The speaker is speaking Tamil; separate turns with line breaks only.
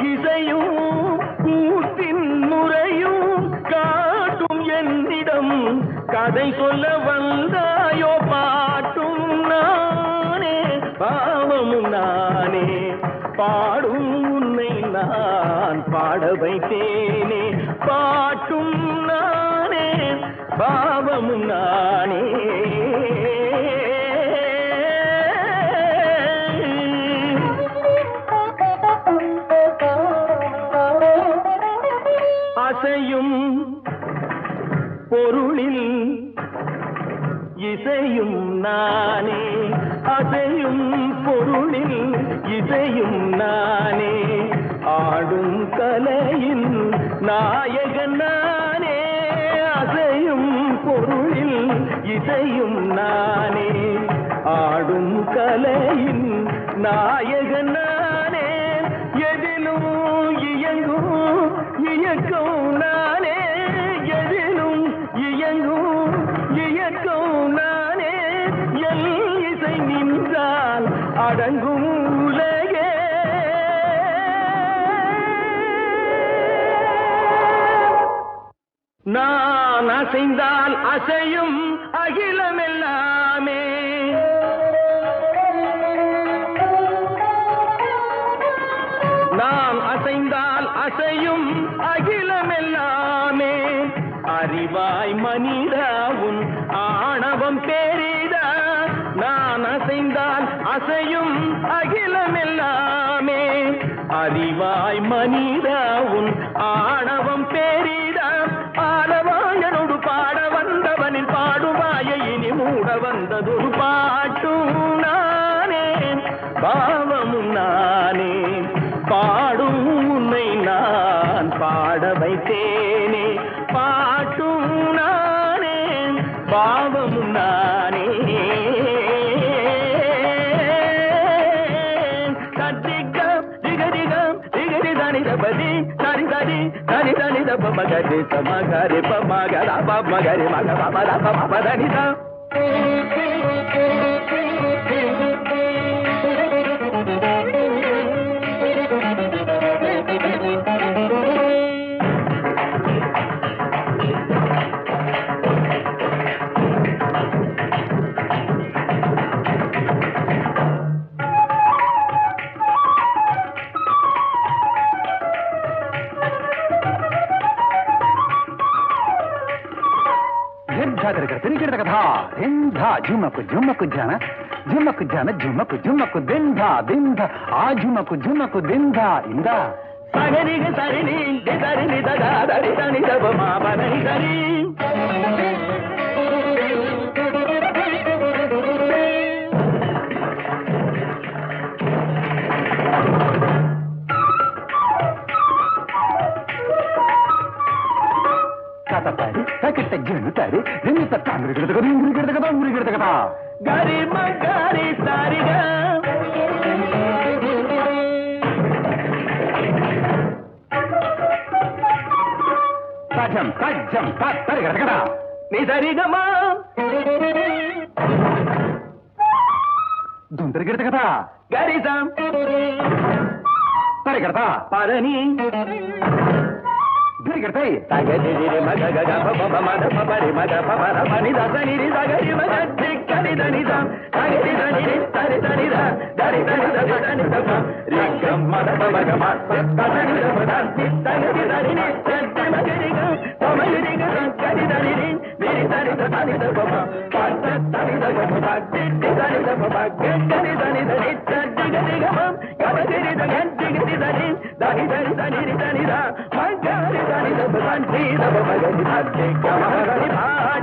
இசையும் கூத்தின் முறையும் காட்டும் என்னிடம் கதை சொல்ல வந்தாயோ பாட்டும் நானே பாவமும் நானே பாடும் உன்னை நான் பாட வைத்தேனே பாட்டும் நானே பாவமும் நானே அசையும் பொருளில் இசையும் நானே அசையும் பொருளில் இசையும் நானே ஆடும் கலையின் நாயகன் நானே அசையும் பொருளில் இசையும் நானே ஆடும் கலையின் நாயகன் நானே எதிலும் இயங்கும் இயக்கம் நானே எதிலும் இயங்கும் இயக்கம் நானே எல் இசை நின்றால் அடங்கும் உலகே நான் அசைந்தால் அசையும் அகிலமெல்லாமே நான் அசைந்தால் அசையும் அகிலமெல்லாமே அறிவாய் மனிதாவும் ஆணவம் பெரிதா நான் அசைந்தால் அசையும் அகிலமெல்லாமே அறிவாய் மனிதாவும் ஆணவம் பெரிதா ஆடவாயனோடு பாட வந்தவனில் பாடுவாய இனி மூட வந்ததொரு பாட்டும் நானே பாவமும் நானே பாடும் உன்னை நான் பாட வைத்தேனே பாட்டும் நானே பாவமும் நானே கத்திகம் திகதிகம் திகதி தனி தபதி தனி தனி தனி தனி தப மகரி சமகரி பமகர பமகரி மக பமர பம தனிதா
ಹೆಜ್ಜಾದರ ತಿರುಗಿಡದ ಕಥಾ ದಿಂಧ ಝುಮಕು ಝುಮಕು ಜನ ಝುಮಕು ಜನ ಝುಮಕು ಝುಮಕು ದಿಂಧ ದಿಂಧ ಆ ಝುಮಕು ಝುಮಕು ದಿಂಧ ಇಂದ
சகரிக சரிணி தரிணி ததா தரி தனி தப மாபனி தரி
ಕಥತಾರಿ ತಕಿಟ್ಟ ಜನುತಾರಿ ನಿನ್ನಿತ ತಾಂಗ್ರಿಗಿಡದ ಕഥ ಇಂಗ್ರಿಗಿಡದ ಕಥ ಉಂಗ್ರಿಗಿಡದ ಕಥ
கரி மகாரி சாரிக
ತಾಜಂ ತಾಜಂ ತರಿಗಿಡದ ಕಥ
நீ சரிகமா
ದುಂದರಿಗಿಡದ ಕಥ
கரிசம்
ತರಿಗಿಡದ
பரணி
ಗಿರಿಗಿಡತೈ
தகதிரி மக கக பப மத பபரி மக பபர பனி தசனி ரி சகரி மக திக்கரி தனிதம் தகரி தனிரி தரி தனித தரி தனி தரி தனி தப ரிக்கம் மத பபக மத தனி தப தனி தகரி தனிரி சத்தி மகரிக தமரிக கரி தனிரி விரி தனி தனி தப பத்த தனி தப பத்தி தனி தப கரி தனி தனி சத்தி கரிகமம் கபகிரி தகரி தனி தனி தனி தனி தனி தனி மகரி தனி தப தனி தப மகரி தனி கமகரி பாடி